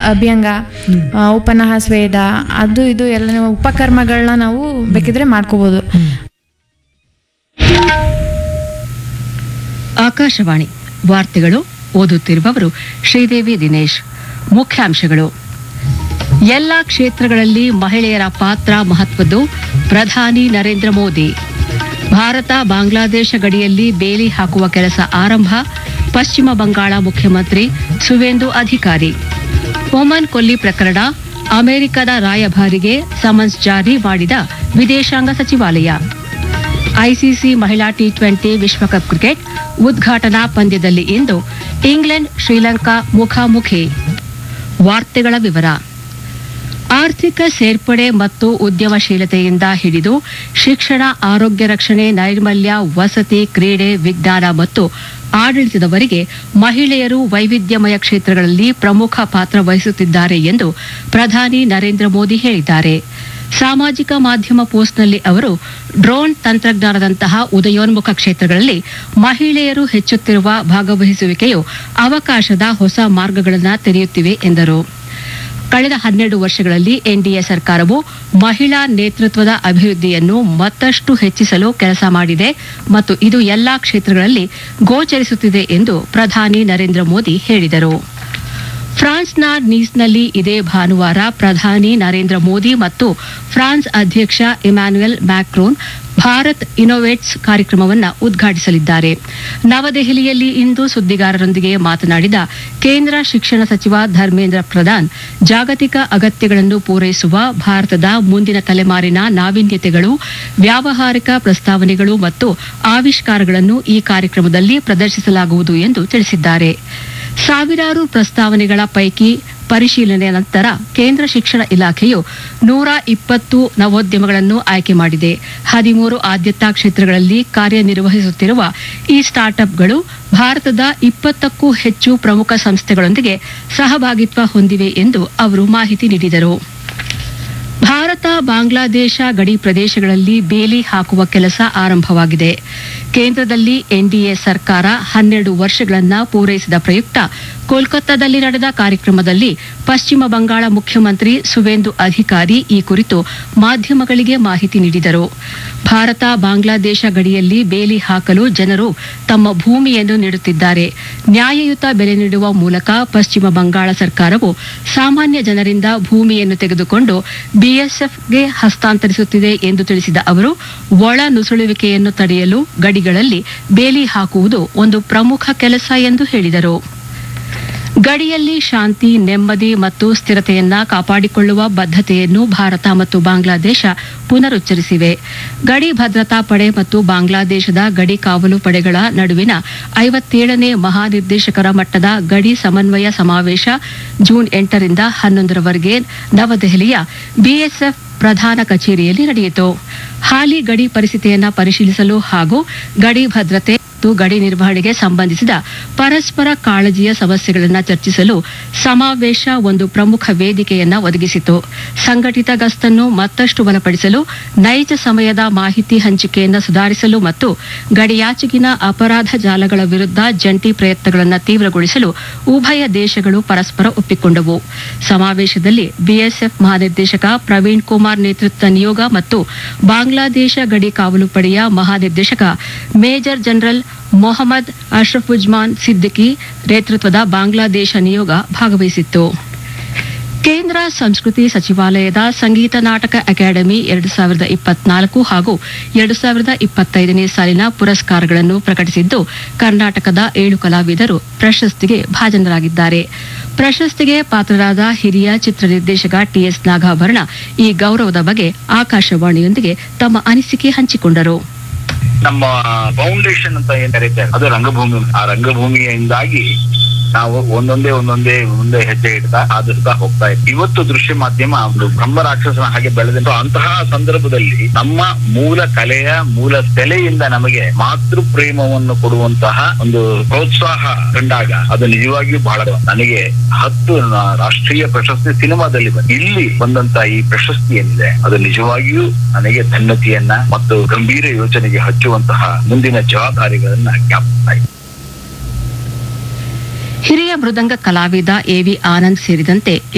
ಅಭ್ಯಂಗ ಆ, ಉಪನಹ ಸ್ವೇದ ಅದು ಇದು ಎಲ್ಲ ಉಪಕರ್ಮಗಳನ್ನ ನಾವು ಬೇಕಿದ್ರೆ ಮಾಡ್ಕೋಬೋದು ಆಕಾಶವಾಣಿ ವಾರ್ತೆಗಳು ಓದುತ್ತಿರುವವರು ಶ್ರೀದೇವಿ ದಿನೇಶ್ ಮುಖ್ಯಾಂಶಗಳು ಎಲ್ಲ ಕ್ಷೇತ್ರಗಳಲ್ಲಿ ಮಹಿಳೆಯರ ಪಾತ್ರ ಮಹತ್ವದ್ದು ಪ್ರಧಾನಿ ನರೇಂದ್ರ ಮೋದಿ ಭಾರತ ಬಾಂಗ್ಲಾದೇಶ ಗಡಿಯಲ್ಲಿ ಬೇಲಿ ಹಾಕುವ ಕೆಲಸ ಆರಂಭ ಪಶ್ಚಿಮ ಬಂಗಾಳ ಮುಖ್ಯಮಂತ್ರಿ ಸುವೇಂದು ಅಧಿಕಾರಿ ಒಮನ್ ಕೊಲ್ಲಿ ಪ್ರಕರಣ ಅಮೆರಿಕದ ರಾಯಭಾರಿಗೆ ಸಮನ್ಸ್ ಜಾರಿ ಮಾಡಿದ ವಿದೇಶಾಂಗ ಸಚಿವಾಲಯ ಐಸಿಸಿ ಮಹಿಳಾ ಟಿ ಟ್ವೆಂಟಿ ವಿಶ್ವಕಪ್ ಕ್ರಿಕೆಟ್ ಉದ್ಘಾಟನಾ ಪಂದ್ಯದಲ್ಲಿ ಇಂದು ಇಂಗ್ಲೆಂಡ್ ಶ್ರೀಲಂಕಾ ಮುಖಾಮುಖಿ ವಾರ್ತೆಗಳ ವಿವರ ಆರ್ಥಿಕ ಸೇರ್ಪಡೆ ಮತ್ತು ಉದ್ಯಮಶೀಲತೆಯಿಂದ ಹಿಡಿದು ಶಿಕ್ಷಣ ಆರೋಗ್ಯ ರಕ್ಷಣೆ ನೈರ್ಮಲ್ಯ ವಸತಿ ಕ್ರೀಡೆ ವಿಜ್ಞಾನ ಮತ್ತು ಆಡಳಿತದವರೆಗೆ ಮಹಿಳೆಯರು ವೈವಿಧ್ಯಮಯ ಕ್ಷೇತ್ರಗಳಲ್ಲಿ ಪ್ರಮುಖ ಪಾತ್ರ ವಹಿಸುತ್ತಿದ್ದಾರೆ ಎಂದು ಪ್ರಧಾನಿ ನರೇಂದ್ರ ಮೋದಿ ಹೇಳಿದ್ದಾರೆ ಸಾಮಾಜಿಕ ಮಾಧ್ಯಮ ಪೋಸ್ಟ್ನಲ್ಲಿ ಅವರು ಡ್ರೋನ್ ತಂತ್ರಜ್ಞಾನದಂತಹ ಉದಯೋನ್ಮುಖ ಕ್ಷೇತ್ರಗಳಲ್ಲಿ ಮಹಿಳೆಯರು ಹೆಚ್ಚುತ್ತಿರುವ ಭಾಗವಹಿಸುವಿಕೆಯು ಅವಕಾಶದ ಹೊಸ ಮಾರ್ಗಗಳನ್ನು ತೆರೆಯುತ್ತಿವೆ ಎಂದರು ಕಳೆದ ಹನ್ನೆರಡು ವರ್ಷಗಳಲ್ಲಿ ಎನ್ಡಿಎ ಸರ್ಕಾರವು ಮಹಿಳಾ ನೇತೃತ್ವದ ಅಭಿವೃದ್ಧಿಯನ್ನು ಮತ್ತಷ್ಟು ಹೆಚ್ಚಿಸಲು ಕೆಲಸ ಮಾಡಿದೆ ಮತ್ತು ಇದು ಎಲ್ಲಾ ಕ್ಷೇತ್ರಗಳಲ್ಲಿ ಗೋಚರಿಸುತ್ತಿದೆ ಎಂದು ಪ್ರಧಾನಿ ನರೇಂದ್ರ ಮೋದಿ ಹೇಳಿದರು ಫ್ರಾನ್ಸ್ನ ನೀಸ್ನಲ್ಲಿ ಇದೇ ಭಾನುವಾರ ಪ್ರಧಾನಿ ನರೇಂದ್ರ ಮೋದಿ ಮತ್ತು ಫ್ರಾನ್ಸ್ ಅಧ್ಯಕ್ಷ ಇಮ್ಯಾನ್ಯುಯಲ್ ಮ್ಯಾಕ್ರೋನ್ ಭಾರತ್ ಇನೋವೇಟ್ಸ್ ಕಾರ್ಯಕ್ರಮವನ್ನು ಉದ್ಘಾಟಿಸಲಿದ್ದಾರೆ ನವದೆಹಲಿಯಲ್ಲಿ ಇಂದು ಸುದ್ದಿಗಾರರೊಂದಿಗೆ ಮಾತನಾಡಿದ ಕೇಂದ್ರ ಶಿಕ್ಷಣ ಸಚಿವ ಧರ್ಮೇಂದ್ರ ಪ್ರಧಾನ್ ಜಾಗತಿಕ ಅಗತ್ಯಗಳನ್ನು ಪೂರೈಸುವ ಭಾರತದ ಮುಂದಿನ ತಲೆಮಾರಿನ ನಾವೀನ್ಯತೆಗಳು ವ್ಯಾವಹಾರಿಕ ಪ್ರಸ್ತಾವನೆಗಳು ಮತ್ತು ಆವಿಷ್ಕಾರಗಳನ್ನು ಈ ಕಾರ್ಯಕ್ರಮದಲ್ಲಿ ಪ್ರದರ್ಶಿಸಲಾಗುವುದು ಎಂದು ತಿಳಿಸಿದ್ದಾರೆ ಸಾವಿರಾರು ಪ್ರಸ್ತಾವನೆಗಳ ಪೈಕಿ ಪರಿಶೀಲನೆ ನಂತರ ಕೇಂದ್ರ ಶಿಕ್ಷಣ ಇಲಾಖೆಯು ನೂರ ಇಪ್ಪತ್ತು ನವೋದ್ಯಮಗಳನ್ನು ಆಯ್ಕೆ ಮಾಡಿದೆ ಹದಿಮೂರು ಆದ್ಯತಾ ಕ್ಷೇತ್ರಗಳಲ್ಲಿ ಕಾರ್ಯನಿರ್ವಹಿಸುತ್ತಿರುವ ಈ ಸ್ಟಾರ್ಟ್ಅಪ್ಗಳು ಭಾರತದ ಇಪ್ಪತ್ತಕ್ಕೂ ಹೆಚ್ಚು ಪ್ರಮುಖ ಸಂಸ್ಥೆಗಳೊಂದಿಗೆ ಸಹಭಾಗಿತ್ವ ಹೊಂದಿವೆ ಎಂದು ಅವರು ಮಾಹಿತಿ ನೀಡಿದರು ಭಾರತ ಬಾಂಗ್ಲಾದೇಶ ಗಡಿ ಪ್ರದೇಶಗಳಲ್ಲಿ ಬೇಲಿ ಹಾಕುವ ಕೆಲಸ ಆರಂಭವಾಗಿದೆ ಕೇಂದ್ರದಲ್ಲಿ ಎನ್ಡಿಎ ಸರ್ಕಾರ ಹನ್ನೆರಡು ವರ್ಷಗಳನ್ನ ಪೂರೈಸಿದ ಪ್ರಯುಕ್ತ ಕೋಲ್ಕತ್ತಾದಲ್ಲಿ ನಡೆದ ಕಾರ್ಯಕ್ರಮದಲ್ಲಿ ಪಶ್ಚಿಮ ಬಂಗಾಳ ಮುಖ್ಯಮಂತ್ರಿ ಸುವೇಂದು ಅಧಿಕಾರಿ ಈ ಕುರಿತು ಮಾಧ್ಯಮಗಳಿಗೆ ಮಾಹಿತಿ ನೀಡಿದರು ಭಾರತ ಬಾಂಗ್ಲಾದೇಶ ಗಡಿಯಲ್ಲಿ ಬೇಲಿ ಹಾಕಲು ಜನರು ತಮ್ಮ ಭೂಮಿಯನ್ನು ನೀಡುತ್ತಿದ್ದಾರೆ ನ್ಯಾಯಯುತ ಬೆಲೆ ನೀಡುವ ಮೂಲಕ ಪಶ್ಚಿಮ ಬಂಗಾಳ ಸರ್ಕಾರವು ಸಾಮಾನ್ಯ ಜನರಿಂದ ಭೂಮಿಯನ್ನು ತೆಗೆದುಕೊಂಡು ಬಿಎಸ್ಎಫ್ಗೆ ಹಸ್ತಾಂತರಿಸುತ್ತಿದೆ ಎಂದು ತಿಳಿಸಿದ ಅವರು ಒಳ ನುಸುಳುವಿಕೆಯನ್ನು ತಡೆಯಲು ಗಡಿಗಳಲ್ಲಿ ಬೇಲಿ ಹಾಕುವುದು ಒಂದು ಪ್ರಮುಖ ಕೆಲಸ ಎಂದು ಹೇಳಿದರು ಗಡಿಯಲ್ಲಿ ಶಾಂತಿ ನೆಮ್ಮದಿ ಮತ್ತು ಸ್ಥಿರತೆಯನ್ನ ಕಾಪಾಡಿಕೊಳ್ಳುವ ಬದ್ಧತೆಯನ್ನು ಭಾರತ ಮತ್ತು ಬಾಂಗ್ಲಾದೇಶ ಪುನರುಚ್ಚರಿಸಿವೆ ಗಡಿ ಭದ್ರತಾ ಪಡೆ ಮತ್ತು ಬಾಂಗ್ಲಾದೇಶದ ಗಡಿ ಕಾವಲು ಪಡೆಗಳ ನಡುವಿನ ಐವತ್ತೇಳನೇ ಮಹಾನಿರ್ದೇಶಕರ ಮಟ್ಟದ ಗಡಿ ಸಮನ್ವಯ ಸಮಾವೇಶ ಜೂನ್ ಎಂಟರಿಂದ ಹನ್ನೊಂದರವರೆಗೆ ನವದೆಹಲಿಯ ಬಿಎಸ್ಎಫ್ ಪ್ರಧಾನ ಕಚೇರಿಯಲ್ಲಿ ನಡೆಯಿತು ಹಾಲಿ ಗಡಿ ಪರಿಸ್ಥಿತಿಯನ್ನ ಪರಿಶೀಲಿಸಲು ಹಾಗೂ ಗಡಿ ಭದ್ರತೆ ಮತ್ತು ಗಡಿ ನಿರ್ವಹಣೆಗೆ ಸಂಬಂಧಿಸಿದ ಪರಸ್ಪರ ಕಾಳಜಿಯ ಸಮಸ್ಯೆಗಳನ್ನು ಚರ್ಚಿಸಲು ಸಮಾವೇಶ ಒಂದು ಪ್ರಮುಖ ವೇದಿಕೆಯನ್ನ ಒದಗಿಸಿತು ಸಂಘಟಿತ ಗಸ್ತನ್ನು ಮತ್ತಷ್ಟು ಬಲಪಡಿಸಲು ನೈಜ ಸಮಯದ ಮಾಹಿತಿ ಹಂಚಿಕೆಯನ್ನು ಸುಧಾರಿಸಲು ಮತ್ತು ಗಡಿಯಾಚೆಗಿನ ಅಪರಾಧ ಜಾಲಗಳ ವಿರುದ್ಧ ಜಂಟಿ ಪ್ರಯತ್ನಗಳನ್ನು ತೀವ್ರಗೊಳಿಸಲು ಉಭಯ ದೇಶಗಳು ಪರಸ್ಪರ ಒಪ್ಪಿಕೊಂಡವು ಸಮಾವೇಶದಲ್ಲಿ ಬಿಎಸ್ಎಫ್ ಮಹಾನಿರ್ದೇಶಕ ಪ್ರವೀಣ್ ಕುಮಾರ್ ನೇತೃತ್ವದ ನಿಯೋಗ ಮತ್ತು ಬಾಂಗ್ಲಾದೇಶ ಗಡಿ ಕಾವಲು ಪಡೆಯ ಮಹಾನಿರ್ದೇಶಕ ಮೇಜರ್ ಜನರಲ್ ಮೊಹಮ್ಮದ್ ಅಶ್ರಫುಜ್ಮಾನ್ ಸಿದ್ದಿಕಿ ನೇತೃತ್ವದ ಬಾಂಗ್ಲಾದೇಶ ನಿಯೋಗ ಭಾಗವಹಿಸಿತ್ತು ಕೇಂದ್ರ ಸಂಸ್ಕೃತಿ ಸಚಿವಾಲಯದ ಸಂಗೀತ ನಾಟಕ ಅಕಾಡೆಮಿ ಎರಡು ಸಾವಿರದ ಇಪ್ಪತ್ನಾಲ್ಕು ಹಾಗೂ ಎರಡು ಸಾವಿರದ ಇಪ್ಪತ್ತೈದನೇ ಸಾಲಿನ ಪುರಸ್ಕಾರಗಳನ್ನು ಪ್ರಕಟಿಸಿದ್ದು ಕರ್ನಾಟಕದ ಏಳು ಕಲಾವಿದರು ಪ್ರಶಸ್ತಿಗೆ ಭಾಜನರಾಗಿದ್ದಾರೆ ಪ್ರಶಸ್ತಿಗೆ ಪಾತ್ರರಾದ ಹಿರಿಯ ಚಿತ್ರ ನಿರ್ದೇಶಕ ಟಿಎಸ್ ನಾಗಾಭರಣ ಈ ಗೌರವದ ಬಗ್ಗೆ ಆಕಾಶವಾಣಿಯೊಂದಿಗೆ ತಮ್ಮ ಅನಿಸಿಕೆ ಹಂಚಿಕೊಂಡರು ನಮ್ಮ ಫೌಂಡೇಶನ್ ಅಂತ ಏನ್ ಕರೀತಾರೆ ಅದು ರಂಗಭೂಮಿ ಆ ರಂಗಭೂಮಿಯಿಂದಾಗಿ ನಾವು ಒಂದೊಂದೇ ಒಂದೊಂದೇ ಮುಂದೆ ಹೆಜ್ಜೆ ಇಡ್ತಾ ಆಧರಿಸ್ತಾ ಹೋಗ್ತಾ ಇದ್ವಿ ಇವತ್ತು ದೃಶ್ಯ ಮಾಧ್ಯಮ ಒಂದು ಬ್ರಹ್ಮ ರಾಕ್ಷಸನ ಹಾಗೆ ಬೆಳೆದ ಅಂತಹ ಸಂದರ್ಭದಲ್ಲಿ ನಮ್ಮ ಮೂಲ ಕಲೆಯ ಮೂಲ ಸೆಲೆಯಿಂದ ನಮಗೆ ಮಾತೃ ಪ್ರೇಮವನ್ನು ಕೊಡುವಂತಹ ಒಂದು ಪ್ರೋತ್ಸಾಹ ಕಂಡಾಗ ಅದು ನಿಜವಾಗಿಯೂ ಬಹಳ ನನಗೆ ಹತ್ತು ನ- ರಾಷ್ಟ್ರೀಯ ಪ್ರಶಸ್ತಿ ಸಿನಿಮಾದಲ್ಲಿ ಬಂದಿದೆ. ಇಲ್ಲಿ ಬಂದಂತ ಈ ಪ್ರಶಸ್ತಿ ಏನಿದೆ ಅದು ನಿಜವಾಗಿಯೂ ನನಗೆ ಧನ್ಯತೆಯನ್ನ ಮತ್ತು ಗಂಭೀರ ಯೋಚನೆಗೆ ಹಚ್ಚುವಂತಹ ಮುಂದಿನ ಜವಾಬ್ದಾರಿಗಳನ್ನ ಜ್ಞಾಪಿಸ್ತಾ ಇದೆ ಹಿರಿಯ ಮೃದಂಗ ಕಲಾವಿದ ಎವಿ ಆನಂದ್ ಸೇರಿದಂತೆ